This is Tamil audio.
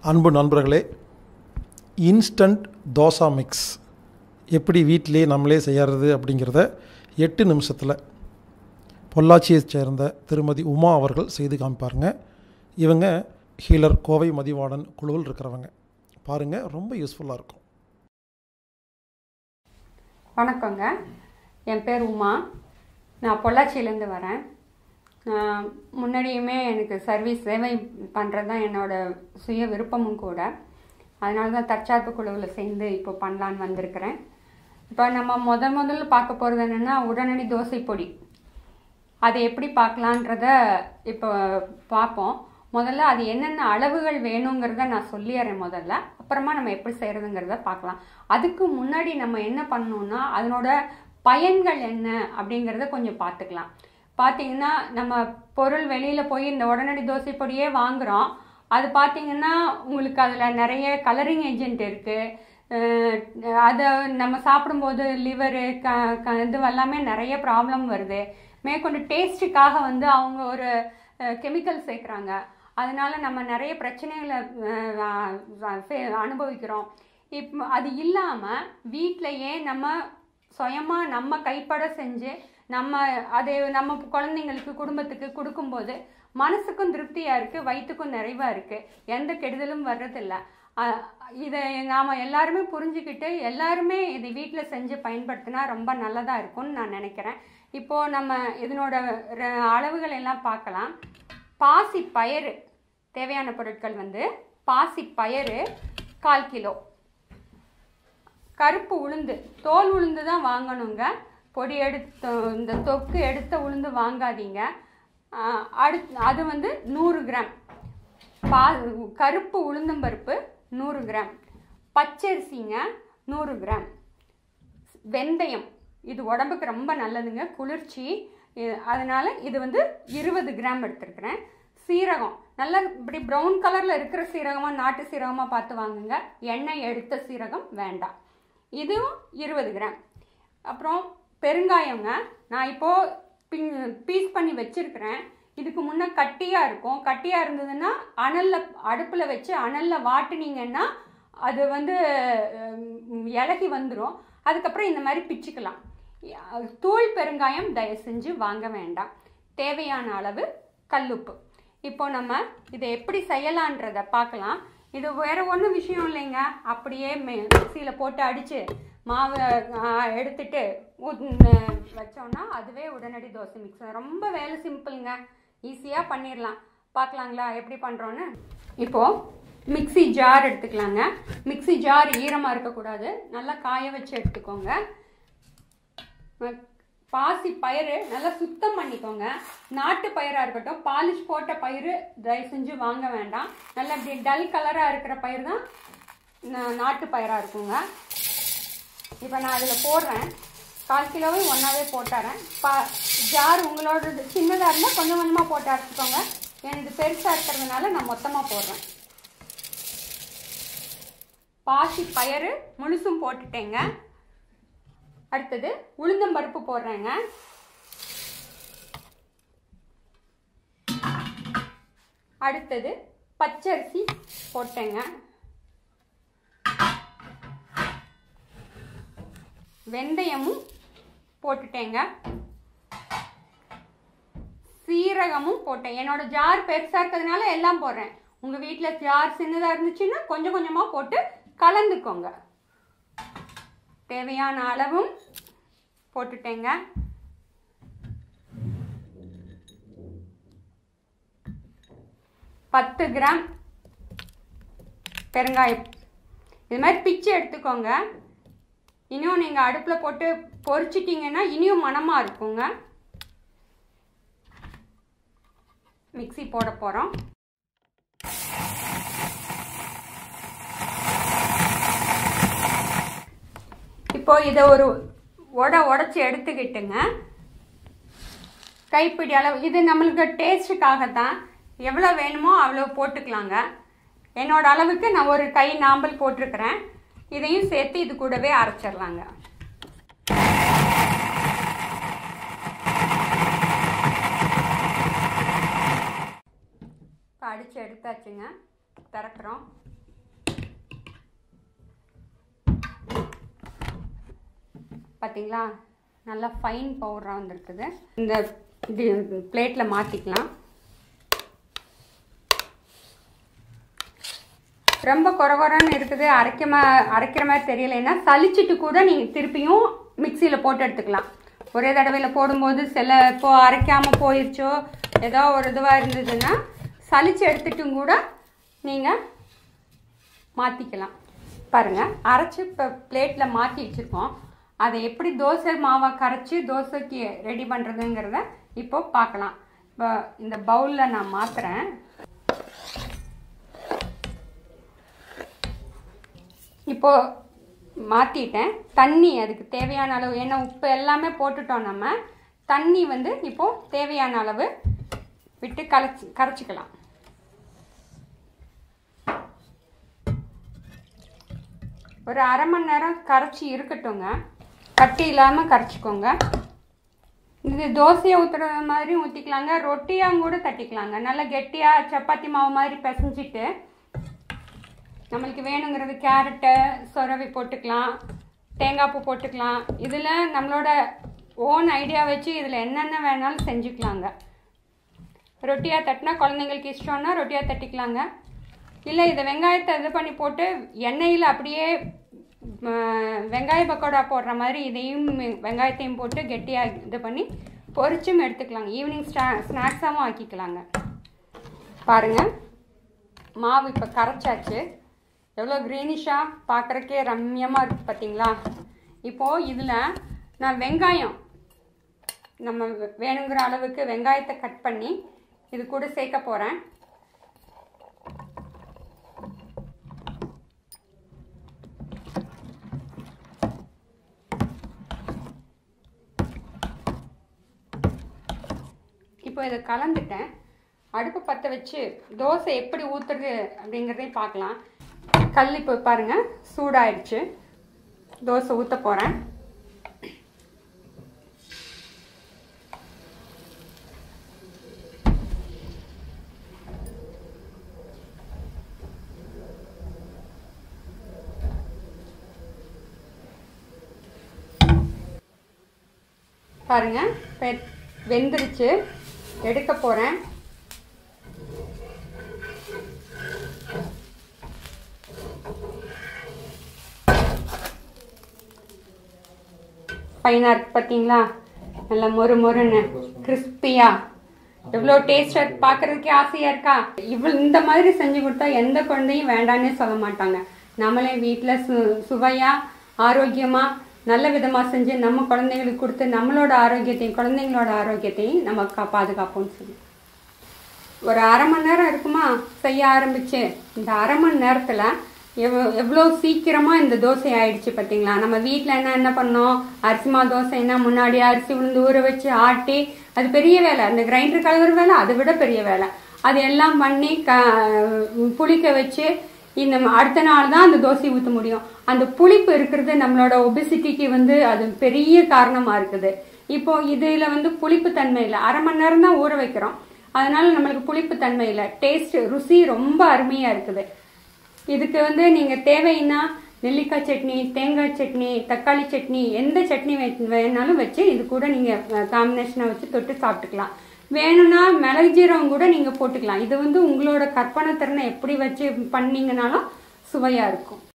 அன்பு நண்பர்களே இன்ஸ்டன்ட் தோசா மிக்ஸ் எப்படி வீட்டிலே நம்மளே செய்யறது அப்படிங்கிறத எட்டு நிமிஷத்தில் பொள்ளாச்சியைச் சேர்ந்த திருமதி உமா அவர்கள் செய்து காமிப்பாருங்க இவங்க ஹீலர் கோவை மதிவாணன் குழுவில் இருக்கிறவங்க பாருங்கள் ரொம்ப யூஸ்ஃபுல்லாக இருக்கும் வணக்கங்க என் பேர் உமா நான் பொள்ளாச்சியிலேருந்து வரேன் நான் முன்னாடியுமே எனக்கு சர்வீஸ் சேவை பண்ணுறது தான் என்னோட சுய விருப்பமும் கூட அதனால தான் தற்சார்பு குழுவில் சேர்ந்து இப்போ பண்ணலான்னு வந்திருக்கிறேன் இப்போ நம்ம முத முதல்ல பார்க்க போகிறது என்னென்னா உடனடி தோசை பொடி அதை எப்படி பார்க்கலான்றத இப்போ பார்ப்போம் முதல்ல அது என்னென்ன அளவுகள் வேணுங்கிறத நான் சொல்லிடுறேன் முதல்ல அப்புறமா நம்ம எப்படி செய்கிறதுங்கிறத பார்க்கலாம் அதுக்கு முன்னாடி நம்ம என்ன பண்ணணும்னா அதனோட பயன்கள் என்ன அப்படிங்கிறத கொஞ்சம் பார்த்துக்கலாம் பார்த்தீங்கன்னா நம்ம பொருள் வெளியில் போய் இந்த உடனடி தோசை பொடியே வாங்குகிறோம் அது பார்த்தீங்கன்னா உங்களுக்கு அதில் நிறைய கலரிங் ஏஜென்ட் இருக்குது அதை நம்ம சாப்பிடும்போது லிவரு க க இது எல்லாமே நிறைய ப்ராப்ளம் வருது மேற்கொண்டு டேஸ்ட்டுக்காக வந்து அவங்க ஒரு கெமிக்கல் சேர்க்குறாங்க அதனால நம்ம நிறைய பிரச்சனைகளை அனுபவிக்கிறோம் இப்போ அது இல்லாமல் வீட்டிலையே நம்ம சுயமாக நம்ம கைப்பட செஞ்சு நம்ம அதை நம்ம குழந்தைங்களுக்கு குடும்பத்துக்கு கொடுக்கும்போது மனசுக்கும் திருப்தியாக இருக்குது வயிற்றுக்கும் நிறைவாக இருக்குது எந்த கெடுதலும் வர்றதில்ல இதை நாம் எல்லாருமே புரிஞ்சுக்கிட்டு எல்லாருமே இதை வீட்டில் செஞ்சு பயன்படுத்தினா ரொம்ப நல்லதாக இருக்கும்னு நான் நினைக்கிறேன் இப்போது நம்ம இதனோட அளவுகள் எல்லாம் பார்க்கலாம் பாசி பயறு தேவையான பொருட்கள் வந்து பாசி பயறு கால் கிலோ கருப்பு உளுந்து தோல் உளுந்து தான் வாங்கணுங்க பொடி எடுத்த இந்த தொக்கு எடுத்த உளுந்து வாங்காதீங்க அடுத்து அது வந்து நூறு கிராம் பா கருப்பு உளுந்தம்பருப்பு நூறு கிராம் பச்சரிசிங்க நூறு கிராம் வெந்தயம் இது உடம்புக்கு ரொம்ப நல்லதுங்க குளிர்ச்சி அதனால் இது வந்து இருபது கிராம் எடுத்துருக்கிறேன் சீரகம் நல்லா இப்படி ப்ரௌன் கலரில் இருக்கிற சீரகமாக நாட்டு சீரகமாக பார்த்து வாங்குங்க எண்ணெய் எடுத்த சீரகம் வேண்டாம் இதுவும் இருபது கிராம் அப்புறம் பெருங்காயங்க நான் இப்போது பின் பீஸ் பண்ணி வச்சுருக்கிறேன் இதுக்கு முன்னே கட்டியாக இருக்கும் கட்டியாக இருந்ததுன்னா அனலில் அடுப்பில் வச்சு அனலில் வாட்டினீங்கன்னா அது வந்து இலகி வந்துடும் அதுக்கப்புறம் இந்த மாதிரி பிச்சுக்கலாம் தூள் பெருங்காயம் தயவு செஞ்சு வாங்க வேண்டாம் தேவையான அளவு கல்லுப்பு இப்போ நம்ம இதை எப்படி செய்யலான்றத பார்க்கலாம் இது வேற ஒன்றும் விஷயம் இல்லைங்க அப்படியே மிக்சியில் போட்டு அடித்து மாவை எடுத்துட்டு வச்சோன்னா அதுவே உடனடி தோசை மிக்ஸ் ரொம்ப வேலை சிம்பிளுங்க ஈஸியாக பண்ணிடலாம் பார்க்கலாங்களா எப்படி பண்ணுறோன்னு இப்போது மிக்சி ஜார் எடுத்துக்கலாங்க மிக்சி ஜார் ஈரமாக இருக்கக்கூடாது நல்லா காய வச்சு எடுத்துக்கோங்க பாசி பயிறு நல்லா சுத்தம் பண்ணிக்கோங்க நாட்டு பயிராக இருக்கட்டும் பாலிஷ் போட்ட பயிறு தயவு செஞ்சு வாங்க வேண்டாம் நல்லா இப்படி டல் கலராக இருக்கிற பயிர் தான் நாட்டு பயிராக இருக்குங்க இப்போ நான் அதில் போடுறேன் கால் கிலோவும் ஒன்றாவே போட்டுறேன் பா ஜார் உங்களோட சின்னதாக இருந்தால் கொஞ்சம் கொஞ்சமாக போட்டு அரைச்சிக்கோங்க எனக்கு பெருசாக இருக்கிறதுனால நான் மொத்தமாக போடுறேன் பாசி பயிறு முழுசும் போட்டுட்டேங்க அடுத்தது உளுந்தம்பருப்பு போடுறேங்க அடுத்தது பச்சரிசி போட்டேங்க வெந்தயமும் போட்டுட்டேங்க சீரகமும் போட்டேன் என்னோட ஜார் பெருசாக இருக்கிறதுனால எல்லாம் போடுறேன் உங்கள் வீட்டில் ஜார் சின்னதாக இருந்துச்சுன்னா கொஞ்சம் கொஞ்சமாக போட்டு கலந்துக்கோங்க தேவையான அளவும் போட்டுட்டேங்க பத்து கிராம் பெருங்காயம் இது மாதிரி பிச்சு எடுத்துக்கோங்க இன்னும் நீங்கள் அடுப்பில் போட்டு பொரிச்சிட்டிங்கன்னா இனியும் மனமாக இருக்குங்க மிக்சி போட போகிறோம் இப்போ இதை ஒரு உட உடச்சி எடுத்துக்கிட்டுங்க கைப்பிடி அளவு இது நம்மளுக்கு டேஸ்ட்டுக்காக தான் எவ்வளோ வேணுமோ அவ்வளோ போட்டுக்கலாங்க என்னோட அளவுக்கு நான் ஒரு கை நாம்பல் போட்டிருக்கிறேன் இதையும் சேர்த்து இது கூடவே அரைச்சிடலாங்க அடித்து எடுத்தாச்சுங்க திறக்கிறோம் பார்த்தீங்களா நல்லா ஃபைன் பவுடராக வந்திருக்குது இந்த பிளேட்டில் மாற்றிக்கலாம் ரொம்ப குறகுறன்னு இருக்குது அரைக்க மா அரைக்கிற மாதிரி தெரியலைன்னா சலிச்சிட்டு கூட நீங்கள் திருப்பியும் மிக்சியில் போட்டு எடுத்துக்கலாம் ஒரே தடவையில் போடும்போது சில இப்போ அரைக்காமல் போயிடுச்சோ ஏதோ ஒரு இதுவாக இருந்ததுன்னா சலிச்சு எடுத்துட்டும் கூட நீங்கள் மாற்றிக்கலாம் பாருங்கள் அரைச்சி இப்போ பிளேட்டில் மாற்றி வச்சுருக்கோம் அதை எப்படி தோசை மாவை கரைச்சி தோசைக்கு ரெடி பண்ணுறதுங்கிறத இப்போ பார்க்கலாம் இப்போ இந்த பவுலில் நான் மாற்றுறேன் இப்போ மாற்றிட்டேன் தண்ணி அதுக்கு தேவையான அளவு ஏன்னா உப்பு எல்லாமே போட்டுட்டோம் நம்ம தண்ணி வந்து இப்போ தேவையான அளவு விட்டு கரைச்சி கரைச்சிக்கலாம் ஒரு அரை மணி நேரம் கரைச்சி இருக்கட்டுங்க கட்டி இல்லாமல் கரைச்சிக்கோங்க இது தோசையை ஊற்றுற மாதிரி ஊற்றிக்கலாங்க ரொட்டியாக கூட தட்டிக்கலாங்க நல்லா கெட்டியாக சப்பாத்தி மாவு மாதிரி பிசைஞ்சிட்டு நம்மளுக்கு வேணுங்கிறது கேரட்டு சொரவி போட்டுக்கலாம் தேங்காய் பூ போட்டுக்கலாம் இதில் நம்மளோட ஓன் ஐடியா வச்சு இதில் என்னென்ன வேணாலும் செஞ்சுக்கலாங்க ரொட்டியாக தட்டினா குழந்தைங்களுக்கு இஷ்டம்னா ரொட்டியாக தட்டிக்கலாங்க இல்லை இதை வெங்காயத்தை இது பண்ணி போட்டு எண்ணெயில் அப்படியே ம, வெங்காய பக்கோடா போடுற மாதிரி இதையும் வெங்காயத்தையும் போட்டு கெட்டியாக இது பண்ணி பொரிச்சும் எடுத்துக்கலாங்க ஈவினிங் ஸ்டா ஸ்நாக்ஸாகவும் ஆக்கிக்கலாங்க பாருங்கள் மாவு இப்போ கரைச்சாச்சு எவ்வளோ க்ரீனிஷாக பார்க்குறக்கே ரம்யமாக இருக்குது பார்த்தீங்களா இப்போது இதில் நான் வெங்காயம் நம்ம வே- வேணுங்கிற அளவுக்கு வெங்காயத்தை கட் பண்ணி இது கூட சேர்க்க போகிறேன் இப்போ இதை கலந்துட்டேன் அடுப்பு பற்ற வச்சு தோசை எப்படி ஊற்றுறது அப்படிங்கிறதையும் பார்க்கலாம் கல் இப்போ பாருங்கள் சூடாயிடுச்சு தோசை ஊற்ற போகிறேன் பாருங்க இப்போ வெந்துருச்சு எடுக்க போகிறேன் ஃபைனாக இருக்கு பார்த்தீங்களா நல்லா மொறு மொறுன்னு கிறிஸ்பியாக எவ்வளோ டேஸ்டாக பார்க்கறதுக்கே ஆசையாக இருக்கா இவ்வளோ இந்த மாதிரி செஞ்சு கொடுத்தா எந்த குழந்தையும் வேண்டான்னே சொல்ல மாட்டாங்க நம்மளே வீட்டில் சு சுவையாக ஆரோக்கியமாக நல்ல விதமாக செஞ்சு நம்ம குழந்தைங்களுக்கு கொடுத்து நம்மளோட ஆரோக்கியத்தையும் குழந்தைங்களோட ஆரோக்கியத்தையும் நம்ம கா பாதுகாப்போம்னு சொல்லி ஒரு அரை மணி நேரம் இருக்குமா செய்ய ஆரம்பிச்சு இந்த அரை மணி நேரத்தில் எவ் எவ்வளோ சீக்கிரமாக இந்த தோசை ஆயிடுச்சு பார்த்தீங்களா நம்ம வீட்டில் என்ன என்ன பண்ணோம் அரிசி மா தோசைன்னா முன்னாடி அரிசி உளுந்து ஊற வச்சு ஆட்டி அது பெரிய வேலை அந்த கிரைண்டர் கழுவுற வேலை அதை விட பெரிய வேலை அது எல்லாம் பண்ணி க புளிக்க வச்சு இந்த ம- அடுத்த நாள் தான் அந்த தோசை ஊற்ற முடியும் அந்த புளிப்பு இருக்கிறது நம்மளோட ஒபிசிட்டிக்கு வந்து அது பெரிய காரணமாக இருக்குது இப்போ இதில் வந்து புளிப்பு தன்மை இல்லை அரை மணி நேரம் தான் ஊற வைக்கிறோம் அதனால நம்மளுக்கு புளிப்பு தன்மை இல்லை டேஸ்ட் ருசி ரொம்ப அருமையாக இருக்குது இதுக்கு வந்து நீங்கள் தேவைன்னா நெல்லிக்காய் சட்னி தேங்காய் சட்னி தக்காளி சட்னி எந்த சட்னி வே- வேணாலும் வச்சு இது கூட நீங்கள் காம்பினேஷனாக வச்சு தொட்டு சாப்பிட்டுக்கலாம் வேணும்னா மிளகு ஜீரகம் கூட நீங்கள் போட்டுக்கலாம் இது வந்து உங்களோட கற்பனை திறனை எப்படி வச்சு பண்ணீங்கனாலும் சுவையாக இருக்கும்